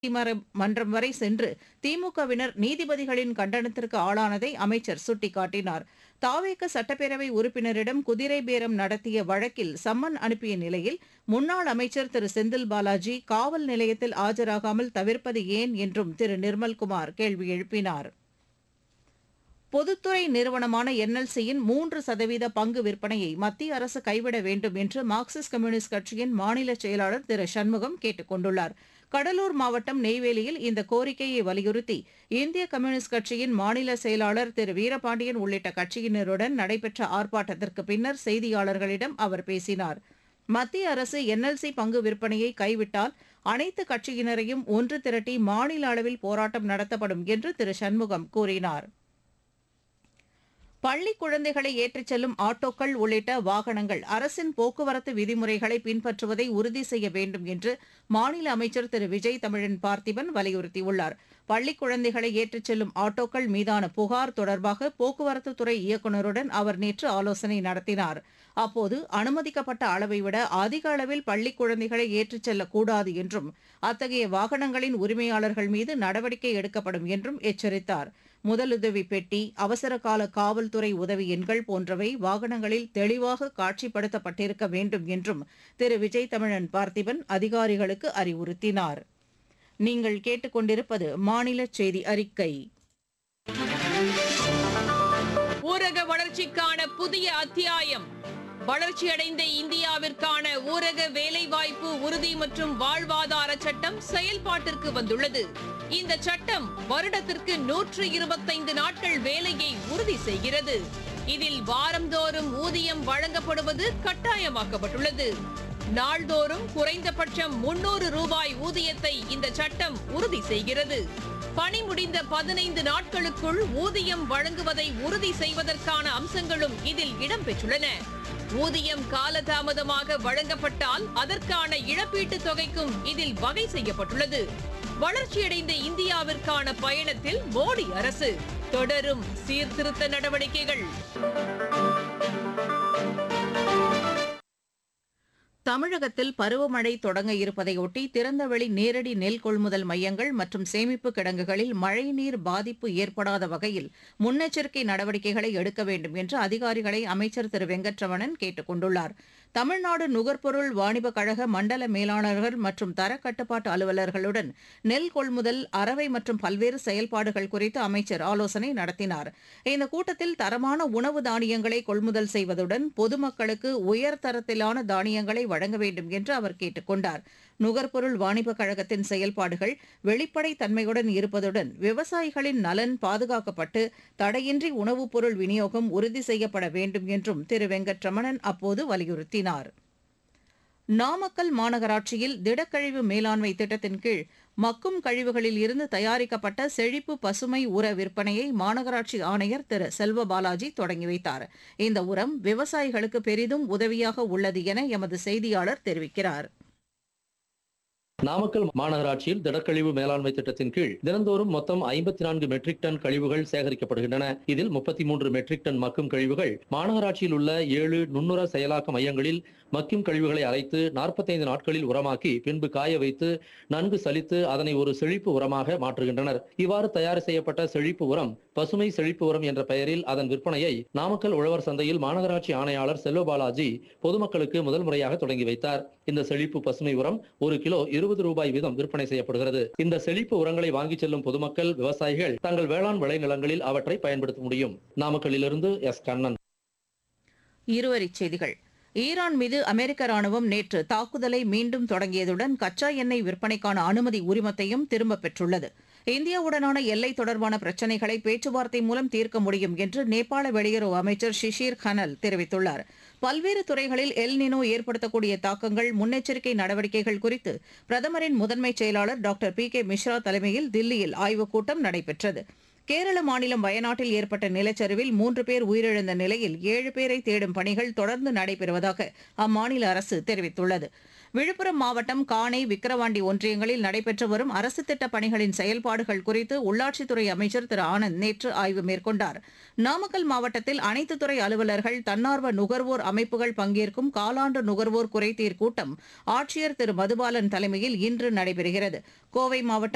நீதிமன்றம் வரை சென்று திமுகவினர் நீதிபதிகளின் கண்டனத்திற்கு ஆளானதை அமைச்சர் சுட்டிக்காட்டினார் தாவேக சட்டப்பேரவை உறுப்பினரிடம் குதிரை பேரம் நடத்திய வழக்கில் சம்மன் அனுப்பிய நிலையில் முன்னாள் அமைச்சர் திரு செந்தில் பாலாஜி காவல் நிலையத்தில் ஆஜராகாமல் தவிர்ப்பது ஏன் என்றும் திரு நிர்மல்குமார் கேள்வி எழுப்பினார் பொதுத்துறை நிறுவனமான என்எல்சியின் மூன்று சதவீத பங்கு விற்பனையை மத்திய அரசு கைவிட வேண்டும் என்று மார்க்சிஸ்ட் கம்யூனிஸ்ட் கட்சியின் மாநில செயலாளர் திரு சண்முகம் கேட்டுக் கொண்டுள்ளார் கடலூர் மாவட்டம் நெய்வேலியில் இந்த கோரிக்கையை வலியுறுத்தி இந்திய கம்யூனிஸ்ட் கட்சியின் மாநில செயலாளர் திரு வீரபாண்டியன் உள்ளிட்ட கட்சியினருடன் நடைபெற்ற ஆர்ப்பாட்டத்திற்கு பின்னர் செய்தியாளர்களிடம் அவர் பேசினார் மத்திய அரசு என்எல்சி பங்கு விற்பனையை கைவிட்டால் அனைத்து கட்சியினரையும் ஒன்று திரட்டி மாநில அளவில் போராட்டம் நடத்தப்படும் என்று திரு சண்முகம் கூறினார் பள்ளி குழந்தைகளை ஏற்றிச் செல்லும் ஆட்டோக்கள் உள்ளிட்ட வாகனங்கள் அரசின் போக்குவரத்து விதிமுறைகளை பின்பற்றுவதை உறுதி செய்ய வேண்டும் என்று மாநில அமைச்சர் திரு விஜய் தமிழன் பார்த்திபன் வலியுறுத்தியுள்ளார் பள்ளி குழந்தைகளை ஏற்றிச் செல்லும் ஆட்டோக்கள் மீதான புகார் தொடர்பாக போக்குவரத்துத்துறை இயக்குநருடன் அவர் நேற்று ஆலோசனை நடத்தினார் அப்போது அனுமதிக்கப்பட்ட அளவை விட அதிக அளவில் பள்ளி குழந்தைகளை ஏற்றிச் செல்லக்கூடாது என்றும் அத்தகைய வாகனங்களின் உரிமையாளர்கள் மீது நடவடிக்கை எடுக்கப்படும் என்றும் எச்சரித்தார் முதலுதவி பெட்டி அவசர கால காவல்துறை உதவி எண்கள் போன்றவை வாகனங்களில் தெளிவாக காட்சிப்படுத்தப்பட்டிருக்க வேண்டும் என்றும் திரு விஜய் தமிழன் பார்த்திபன் அதிகாரிகளுக்கு அறிவுறுத்தினார் நீங்கள் கேட்டுக்கொண்டிருப்பது மாநில செய்தி அறிக்கை ஊரக வளர்ச்சிக்கான புதிய அத்தியாயம் வளர்ச்சியடைந்த இந்தியாவிற்கான ஊரக வேலைவாய்ப்பு உறுதி மற்றும் வாழ்வாதார சட்டம் செயல்பாட்டிற்கு வந்துள்ளது இந்த சட்டம் வருடத்திற்கு நூற்று இருபத்தைந்து நாட்கள் வேலையை உறுதி செய்கிறது இதில் வாரந்தோறும் ஊதியம் வழங்கப்படுவது கட்டாயமாக்கப்பட்டுள்ளது நாள்தோறும் குறைந்தபட்சம் முன்னூறு ரூபாய் ஊதியத்தை இந்த சட்டம் உறுதி செய்கிறது பணி முடிந்த பதினைந்து நாட்களுக்குள் ஊதியம் வழங்குவதை உறுதி செய்வதற்கான அம்சங்களும் இதில் இடம்பெற்றுள்ளன ஊதியம் காலதாமதமாக வழங்கப்பட்டால் அதற்கான இழப்பீட்டுத் தொகைக்கும் இதில் வகை செய்யப்பட்டுள்ளது வளர்ச்சியடைந்த இந்தியாவிற்கான பயணத்தில் மோடி அரசு தொடரும் சீர்திருத்த நடவடிக்கைகள் தமிழகத்தில் பருவமழை தொடங்க இருப்பதையொட்டி திறந்தவெளி நேரடி நெல் கொள்முதல் மையங்கள் மற்றும் சேமிப்பு கிடங்குகளில் மழைநீர் பாதிப்பு ஏற்படாத வகையில் முன்னெச்சரிக்கை நடவடிக்கைகளை எடுக்க வேண்டும் என்று அதிகாரிகளை அமைச்சர் திரு வெங்கட்ரமணன் கேட்டுக் கொண்டுள்ளார் தமிழ்நாடு நுகர்பொருள் வாணிப கழக மண்டல மேலாளர்கள் மற்றும் தர கட்டுப்பாட்டு அலுவலர்களுடன் நெல் கொள்முதல் அறவை மற்றும் பல்வேறு செயல்பாடுகள் குறித்து அமைச்சர் ஆலோசனை நடத்தினார் இந்த கூட்டத்தில் தரமான உணவு தானியங்களை கொள்முதல் செய்வதுடன் பொதுமக்களுக்கு உயர்தரத்திலான தானியங்களை வழங்க வேண்டும் என்று அவர் கேட்டுக் கொண்டார் நுகர்பொருள் வாணிப கழகத்தின் செயல்பாடுகள் வெளிப்படை தன்மையுடன் இருப்பதுடன் விவசாயிகளின் நலன் பாதுகாக்கப்பட்டு தடையின்றி உணவுப் பொருள் விநியோகம் உறுதி செய்யப்பட வேண்டும் என்றும் திரு வெங்கட்ரமணன் அப்போது வலியுறுத்தினார் நாமக்கல் மாநகராட்சியில் திடக்கழிவு மேலாண்மை திட்டத்தின் கீழ் மக்கும் கழிவுகளில் இருந்து தயாரிக்கப்பட்ட செழிப்பு பசுமை உர விற்பனையை மாநகராட்சி ஆணையர் திரு செல்வ பாலாஜி தொடங்கி வைத்தார் இந்த உரம் விவசாயிகளுக்கு பெரிதும் உதவியாக உள்ளது என எமது செய்தியாளர் தெரிவிக்கிறார் நாமக்கல் மாநகராட்சியில் திடக்கழிவு மேலாண்மை திட்டத்தின் கீழ் தினந்தோறும் மொத்தம் ஐம்பத்தி நான்கு மெட்ரிக் டன் கழிவுகள் சேகரிக்கப்படுகின்றன இதில் முப்பத்தி மூன்று மெட்ரிக் டன் மக்கும் கழிவுகள் மாநகராட்சியில் உள்ள ஏழு நுண்ணுர செயலாக்க மையங்களில் மக்கும் கழிவுகளை அரைத்து நாற்பத்தைந்து நாட்களில் உரமாக்கி பின்பு காய வைத்து நன்கு சலித்து அதனை ஒரு செழிப்பு உரமாக மாற்றுகின்றனர் இவ்வாறு தயார் செய்யப்பட்ட செழிப்பு உரம் பசுமை செழிப்பு உரம் என்ற பெயரில் அதன் விற்பனையை நாமக்கல் உழவர் சந்தையில் மாநகராட்சி ஆணையாளர் செல்வபாலாஜி பொதுமக்களுக்கு முதல் முறையாக தொடங்கி வைத்தார் இந்த செழிப்பு பசுமை உரம் ஒரு கிலோ இருபது ரூபாய் வீதம் விற்பனை செய்யப்படுகிறது இந்த செழிப்பு உரங்களை வாங்கிச் செல்லும் பொதுமக்கள் விவசாயிகள் தங்கள் வேளாண் விளைநிலங்களில் அவற்றை பயன்படுத்த முடியும் நாமக்கல்லிலிருந்து எஸ் கண்ணன் இருவரிச் செய்திகள் ஈரான் மீது அமெரிக்க ராணுவம் நேற்று தாக்குதலை மீண்டும் தொடங்கியதுடன் கச்சா எண்ணெய் விற்பனைக்கான அனுமதி உரிமத்தையும் திரும்பப் பெற்றுள்ளது இந்தியாவுடனான எல்லை தொடர்பான பிரச்சினைகளை பேச்சுவார்த்தை மூலம் தீர்க்க முடியும் என்று நேபாள வெளியுறவு அமைச்சர் ஷிஷிர் கனல் தெரிவித்துள்ளார் பல்வேறு துறைகளில் எல் நினோ ஏற்படுத்தக்கூடிய தாக்கங்கள் முன்னெச்சரிக்கை நடவடிக்கைகள் குறித்து பிரதமரின் முதன்மைச் செயலாளர் டாக்டர் பி கே மிஸ்ரா தலைமையில் தில்லியில் ஆய்வுக் கூட்டம் நடைபெற்றது கேரள மாநிலம் வயநாட்டில் ஏற்பட்ட நிலச்சரிவில் மூன்று பேர் உயிரிழந்த நிலையில் ஏழு பேரை தேடும் பணிகள் தொடர்ந்து நடைபெறுவதாக அம்மாநில அரசு தெரிவித்துள்ளது விழுப்புரம் மாவட்டம் காணை விக்கிரவாண்டி ஒன்றியங்களில் நடைபெற்று வரும் அரசு திட்டப் பணிகளின் செயல்பாடுகள் குறித்து உள்ளாட்சித்துறை அமைச்சர் திரு ஆனந்த் நேற்று ஆய்வு மேற்கொண்டார் நாமக்கல் மாவட்டத்தில் அனைத்து துறை அலுவலர்கள் தன்னார்வ நுகர்வோர் அமைப்புகள் பங்கேற்கும் காலாண்டு நுகர்வோர் குறைதீர் கூட்டம் ஆட்சியர் திரு மதுபாலன் தலைமையில் இன்று நடைபெறுகிறது கோவை மாவட்டம்